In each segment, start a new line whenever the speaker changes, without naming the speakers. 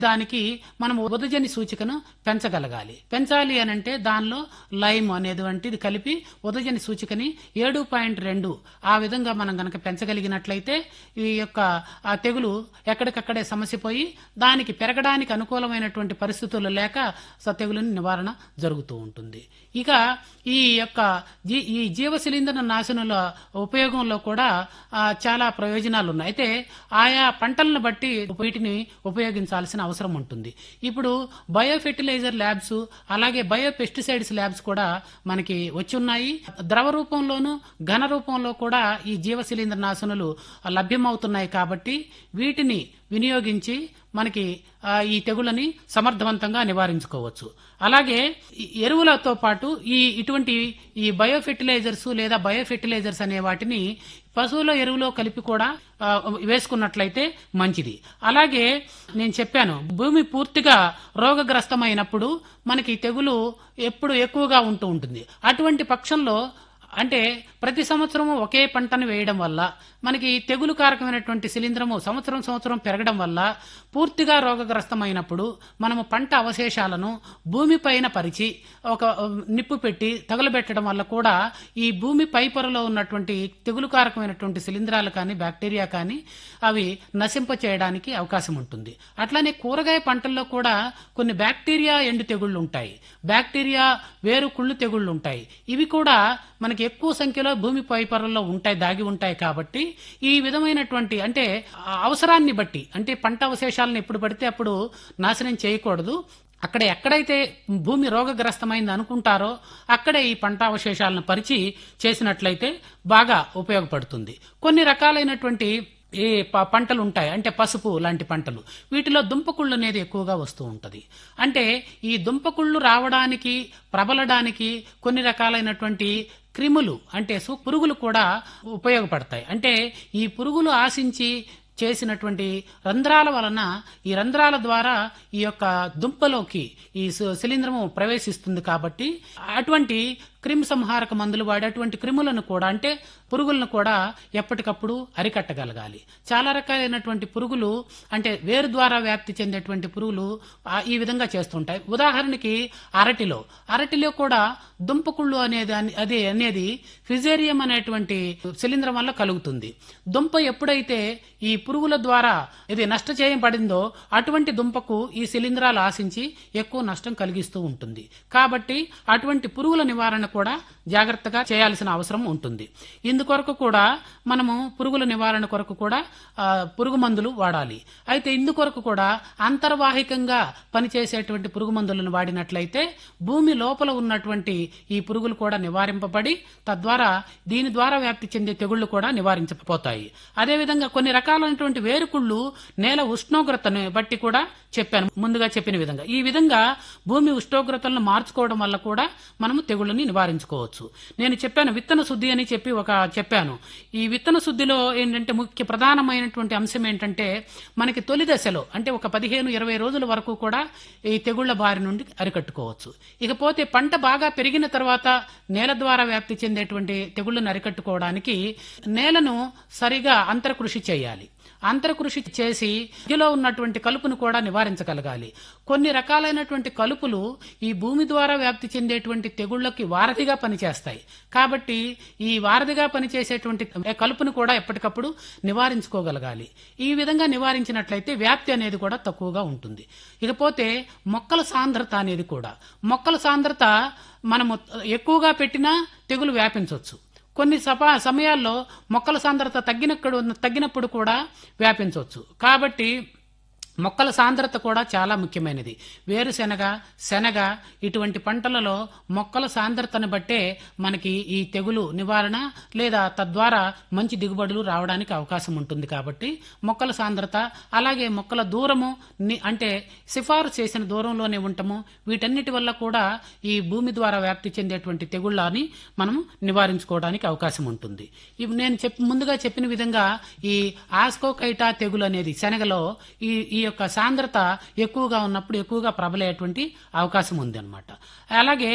దానికి మనం ఉదజని సూచికను పెంచగలగాలి పెంచాలి అని అంటే దానిలో లైమ్ అనేది వంటిది కలిపి ఉదజని సూచికని ఏడు పాయింట్ రెండు ఆ విధంగా మనం గనక పెంచగలిగినట్లయితే ఈ యొక్క ఆ తెగులు ఎక్కడికక్కడే సమస్యపోయి దానికి పెరగడానికి అనుకూలమైనటువంటి పరిస్థితులు లేక స తెగులుని నివారణ జరుగుతూ ఉంటుంది ఇక ఈ యొక్క జీ- ఈ జీవ శిలీంద్ర నాశనుల ఉపయోగంలో కూడా ఆ, చాలా ప్రయోజనాలు ఉన్నాయి అయితే ఆయా పంటలను బట్టి వీటిని ఉపయోగించాల్సిన అవసరం ఉంటుంది ఇప్పుడు బయో ఫెర్టిలైజర్ ల్యాబ్స్ అలాగే బయో పెస్టిసైడ్స్ ల్యాబ్స్ కూడా మనకి వచ్చి ఉన్నాయి ద్రవ రూపంలోను ఘన రూపంలో కూడా ఈ జీవ శిలీంద్ర నాశనులు లభ్యమవుతున్నాయి కాబట్టి వీటిని వినియోగించి మనకి ఆ, ఈ తెగుళ్ళని సమర్థవంతంగా నివారించుకోవచ్చు అలాగే ఈ ఎరువులతో పాటు ఈ ఇటువంటి ఈ బయో ఫెర్టిలైజర్స్ లేదా బయో ఫెర్టిలైజర్స్ అనే వాటిని పశువుల ఎరువులో కలిపి కూడా ఆ, వేసుకున్నట్లయితే మంచిది అలాగే నేను చెప్పాను భూమి పూర్తిగా రోగగ్రస్తమైనప్పుడు మనకి తెగులు ఎప్పుడు ఎక్కువగా ఉంటూ ఉంటుంది అటువంటి పక్షంలో అంటే ప్రతి సంవత్సరము ఒకే పంటను వేయడం వల్ల మనకి తెగులు కారకమైనటువంటి శిలీంధ్రము సంవత్సరం సంవత్సరం పెరగడం వల్ల పూర్తిగా రోగగ్రస్తమైనప్పుడు మనము పంట అవశేషాలను భూమిపైన పరిచి ఒక ఆ, నిప్పు పెట్టి తగులబెట్టడం వల్ల కూడా ఈ భూమి పై పొరలో ఉన్నటువంటి తెగులు కారకమైనటువంటి శిలీంధ్రాలు కానీ బ్యాక్టీరియా కానీ అవి నశింప చేయడానికి అవకాశం ఉంటుంది అట్లానే కూరగాయ పంటల్లో కూడా కొన్ని బ్యాక్టీరియా ఎండు తెగుళ్ళు ఉంటాయి బ్యాక్టీరియా వేరు కుళ్ళు తెగుళ్ళు ఉంటాయి ఇవి కూడా మనకి ఎక్కువ సంఖ్యలో భూమి పై పొరల్లో ఉంటాయి దాగి ఉంటాయి కాబట్టి ఈ విధమైనటువంటి అంటే ఆ అవసరాన్ని బట్టి అంటే పంట అవశేషాలను ఎప్పుడు పడితే అప్పుడు నాశనం చేయకూడదు అక్కడ ఎక్కడైతే భూమి రోగగ్రస్తమైంది అనుకుంటారో అక్కడే ఈ పంట అవశేషాలను పరిచి చేసినట్లయితే బాగా ఉపయోగపడుతుంది కొన్ని రకాలైనటువంటి ఈ ప- పంటలు ఉంటాయి అంటే పసుపు లాంటి పంటలు వీటిలో దుంపకుళ్ళు అనేది ఎక్కువగా వస్తూ ఉంటది అంటే ఈ దుంపకుళ్ళు రావడానికి ప్రబలడానికి కొన్ని రకాలైనటువంటి క్రిములు అంటే సు- పురుగులు కూడా ఉపయోగపడతాయి అంటే ఈ పురుగులు ఆశించి చేసినటువంటి రంధ్రాల వలన ఈ రంధ్రాల ద్వారా ఈ యొక్క దుంపలోకి ఈ సు- శిలీంధ్రము ప్రవేశిస్తుంది కాబట్టి అటువంటి క్రిమి సంహారక మందులు వాడి అటువంటి క్రిములను కూడా అంటే పురుగులను కూడా ఎప్పటికప్పుడు అరికట్టగలగాలి చాలా రకాలైనటువంటి పురుగులు అంటే వేరు ద్వారా వ్యాప్తి చెందేటువంటి పురుగులు ఆ, ఈ విధంగా చేస్తుంటాయి ఉదాహరణకి అరటిలో అరటిలో కూడా దుంపకుళ్ళు అనేది అని- అది అనేది ఫిజేరియం అనేటువంటి శిలీంధ్రం వల్ల కలుగుతుంది దుంప ఎప్పుడైతే ఈ పురుగుల ద్వారా ఇది నష్ట చేయబడిందో అటువంటి దుంపకు ఈ శిలీంధ్రాలు ఆశించి ఎక్కువ నష్టం కలిగిస్తూ ఉంటుంది కాబట్టి అటువంటి పురుగుల నివారణ కూడా జాగ్రత్తగా చేయాల్సిన అవసరం ఉంటుంది ఇందుకొరకు కూడా మనము పురుగుల నివారణ కొరకు కూడా ఆ, పురుగు మందులు వాడాలి అయితే ఇందుకొరకు కూడా అంతర్వాహికంగా పనిచేసేటువంటి పురుగు మందులను వాడినట్లయితే భూమి లోపల ఉన్నటువంటి ఈ పురుగులు కూడా నివారింపబడి తద్వారా దీని ద్వారా వ్యాప్తి చెందే తెగుళ్లు కూడా నివారించకపోతాయి అదేవిధంగా కొన్ని రకాలైనటువంటి వేరుకుళ్ళు నేల ఉష్ణోగ్రతను బట్టి కూడా చెప్పాను ముందుగా చెప్పిన విధంగా ఈ విధంగా భూమి ఉష్ణోగ్రతలను మార్చుకోవడం వల్ల కూడా మనము తెగుళ్ళని నివారించుకోవచ్చు నేను చెప్పాను విత్తన శుద్ధి అని చెప్పి ఒక చెప్పాను ఈ విత్తన శుద్ధిలో ఏంటంటే ముఖ్య ప్రధానమైనటువంటి అంశం ఏంటంటే మనకి తొలి దశలో అంటే ఒక పదిహేను ఇరవై రోజుల వరకు కూడా ఈ తెగుళ్ల బారి నుండి అరికట్టుకోవచ్చు ఇకపోతే పంట బాగా పెరిగిన తర్వాత నేల ద్వారా వ్యాప్తి చెందేటువంటి తెగుళ్లను అరికట్టుకోవడానికి నేలను సరిగా అంతర్కృషి చేయాలి అంతర్కృషి చేసి మధ్యలో ఉన్నటువంటి కలుపును కూడా నివారించగలగాలి కొన్ని రకాలైనటువంటి కలుపులు ఈ భూమి ద్వారా వ్యాప్తి చెందేటువంటి తెగుళ్లకి వారధిగా పనిచేస్తాయి కాబట్టి ఈ వారధిగా పనిచేసేటువంటి కలుపును కూడా ఎప్పటికప్పుడు నివారించుకోగలగాలి ఈ విధంగా నివారించినట్లయితే వ్యాప్తి అనేది కూడా తక్కువగా ఉంటుంది ఇకపోతే మొక్కల సాంద్రత అనేది కూడా మొక్కల సాంద్రత మనము ఎక్కువగా పెట్టినా తెగులు వ్యాపించవచ్చు కొన్ని సపా సమయాల్లో మొక్కల సాంద్రత తగ్గినప్పుడు తగ్గినప్పుడు కూడా వ్యాపించవచ్చు కాబట్టి మొక్కల సాంద్రత కూడా చాలా ముఖ్యమైనది వేరుశెనగ శనగ ఇటువంటి పంటలలో మొక్కల సాంద్రతను బట్టే మనకి ఈ తెగులు నివారణ లేదా తద్వారా మంచి దిగుబడులు రావడానికి అవకాశం ఉంటుంది కాబట్టి మొక్కల సాంద్రత అలాగే మొక్కల దూరము ని- అంటే సిఫారు చేసిన దూరంలోనే ఉండటము వీటన్నిటి వల్ల కూడా ఈ భూమి ద్వారా వ్యాప్తి చెందేటువంటి తెగుళ్ళని మనం నివారించుకోవడానికి అవకాశం ఉంటుంది ఇవి నేను చెప్ ముందుగా చెప్పిన విధంగా ఈ ఆస్కోకైటా తెగులు అనేది శనగలో ఈ ఈ యొక్క సాంద్రత ఎక్కువగా ఉన్నప్పుడు ఎక్కువగా ప్రబలేటువంటి అవకాశం ఉంది అనమాట అలాగే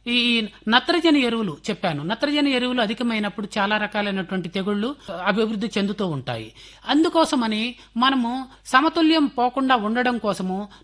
ఈ నత్రజని ఎరువులు చెప్పాను నత్రజని ఎరువులు అధికమైనప్పుడు చాలా రకాలైనటువంటి తెగుళ్లు అభివృద్ధి చెందుతూ ఉంటాయి అందుకోసమని మనము సమతుల్యం పోకుండా ఉండడం కోసము